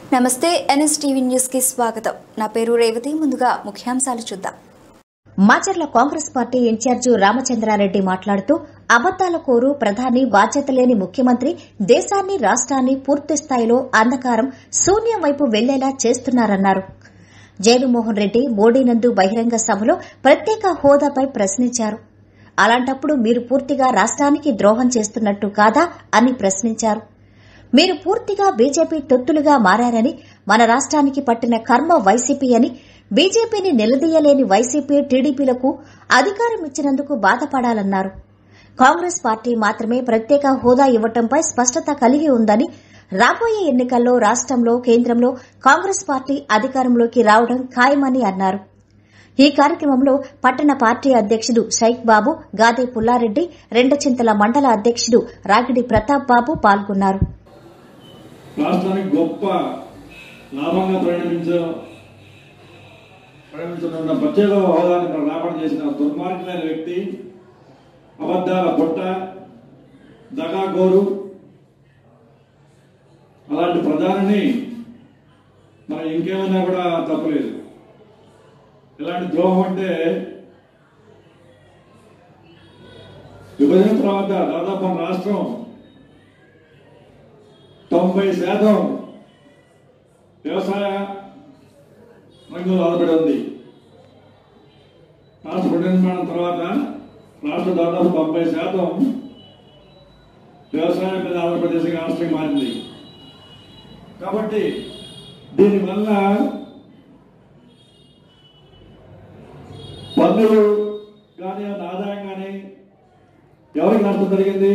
నమస్తే NSTV news కి స్వాగతం నా పేరు రేవతి ముందుగా ముఖ్యాంశాలు చూద్దాం మాచర్ల కాంగ్రెస్ పార్టీ ఇన్ఛార్జి రామచంద్రారెడ్డి మాట్లాడుతూ అబద్దాల కోరు ప్రధాని బాధ్యత లేని ముఖ్యమంత్రి దేశాన్ని రాష్ట్రాన్ని పూర్తి స్థాయిలో అంధకారం శూన్యం వైపు వెళ్లేలా చేస్తున్నారన్నారు జగన్మోహన్ రెడ్డి మోడీ నందు బహిరంగ సభలో ప్రత్యేక హోదాపై ప్రశ్నించారు అలాంటప్పుడు మీరు పూర్తిగా రాష్ట్రానికి ద్రోహం చేస్తున్నట్టు కాదా అని ప్రశ్నించారు మీరు పూర్తిగా బీజేపీ తొత్తులుగా మారారని మన రాష్ట్రానికి పట్టిన కర్మ వైసీపీ అని బీజేపీని నిలదీయలేని వైసీపీ టీడీపీలకు అధికారం ఇచ్చినందుకు బాధపడాలన్నారు కాంగ్రెస్ పార్టీ మాత్రమే ప్రత్యేక హోదా ఇవ్వటంపై స్పష్టత కలిగి ఉందని రాబోయే ఎన్నికల్లో రాష్ట్రంలో కేంద్రంలో కాంగ్రెస్ పార్టీ అధికారంలోకి రావడం ఖాయమని అన్నారు ఈ కార్యక్రమంలో పట్టణ పార్టీ అధ్యక్షుడు షైక్ బాబు గాదే పుల్లారెడ్డి రెండచింతల మండల అధ్యక్షుడు రాగిడి ప్రతాప్ బాబు పాల్గొన్నారు రాష్ట్రానికి గొప్ప లాభంగా పరిణమించ పరిణమించనున్న ప్రత్యేక హోదాని రాబడి చేసిన దుర్మార్గమైన వ్యక్తి అబద్దాల బొట్ట దగాగోరు అలాంటి ప్రధానిని మనం ఇంకేమైనా కూడా తప్పలేదు ఇలాంటి ద్రోహం అంటే విభజన తర్వాత దాదాపు మన రాష్ట్రం తొంభై శాతం వ్యవసాయ రంగంలో ఆధారపడి ఉంది రాష్ట్ర పునర్నిర్మాణం తర్వాత రాష్ట్ర దాదాపు తొంభై శాతం వ్యవసాయం మీద ఆంధ్రప్రదేశ్ రాష్ట్రం మారింది కాబట్టి దీనివల్ల పన్నులు కానీ ఆదాయం కానీ ఎవరికి నష్టం జరిగింది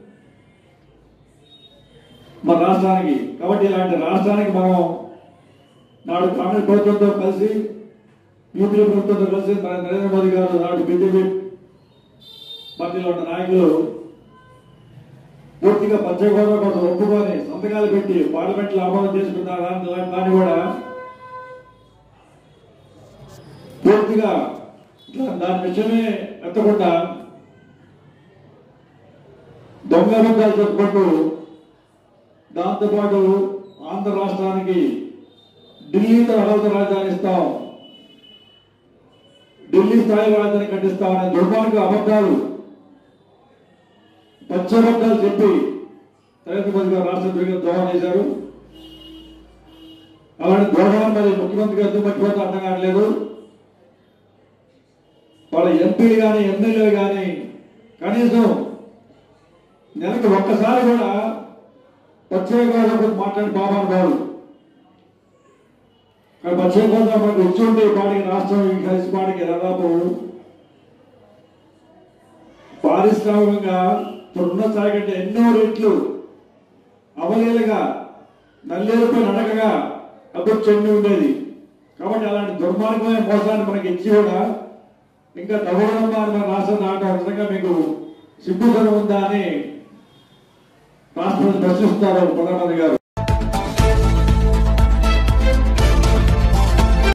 మన రాష్ట్రానికి కాబట్టి ఇలాంటి రాష్ట్రానికి మనం నాడు కాంగ్రెస్ ప్రభుత్వంతో కలిసి యూపీ ప్రభుత్వంతో కలిసి మన నరేంద్ర మోదీ గారు నాడు బీజేపీ పార్టీలో ఉన్న నాయకులు పూర్తిగా పచ్చగోదావరి కోసం ఒప్పుకొని సంతకాలు పెట్టి పార్లమెంట్ లో ఆమోదం చేసుకున్నారు దాని దాన్ని కూడా పూర్తిగా ఇట్లా దాని విషయమే ఎత్తకుండా దొంగ అబద్ధాలు చెప్పుకుంటూ దాంతోపాటు ఆంధ్ర రాష్ట్రానికి ఢిల్లీతో అడవుల రాజధాని ఇస్తాం ఢిల్లీ స్థాయి రాజధాని కట్టిస్తామనే దుర్మార్గ అబద్ధాలు పచ్చబద్ధాలు చెప్పి నరేంద్ర మోదీ గారు రాష్ట్ర తిరిగి ద్రోహం చేశారు అలాంటి ద్రోహం మరి ముఖ్యమంత్రి గారు ఎందుకు మర్చిపోతే అర్థం కావట్లేదు వాళ్ళ ఎంపీలు కానీ ఎమ్మెల్యేలు కానీ కనీసం నెలకి ఒక్కసారి కూడా పశ్చిమ గోదావరి మాట్లాడి బాబాను బాబు కానీ పశ్చిమ గోదావరి మనకు వచ్చి ఉంటే ఈ పాటికి రాష్ట్రం ఈ కలిసి పాటికి దాదాపు పారిశ్రామికంగా ఇప్పుడున్న స్థాయి కంటే ఎన్నో రెట్లు అవలీలుగా నల్లేరుపై నడకగా అభివృద్ధి చెంది ఉండేది కాబట్టి అలాంటి దుర్మార్గమైన మోసాన్ని మనకి ఇచ్చి కూడా ఇంకా తవ్వడం మన రాష్ట్రం దాటం నిజంగా మీకు సిగ్గుతనం ఉందా అని రాష్ట్రపతి ప్రశ్నిస్తారు ప్రధానమంత్రి గారు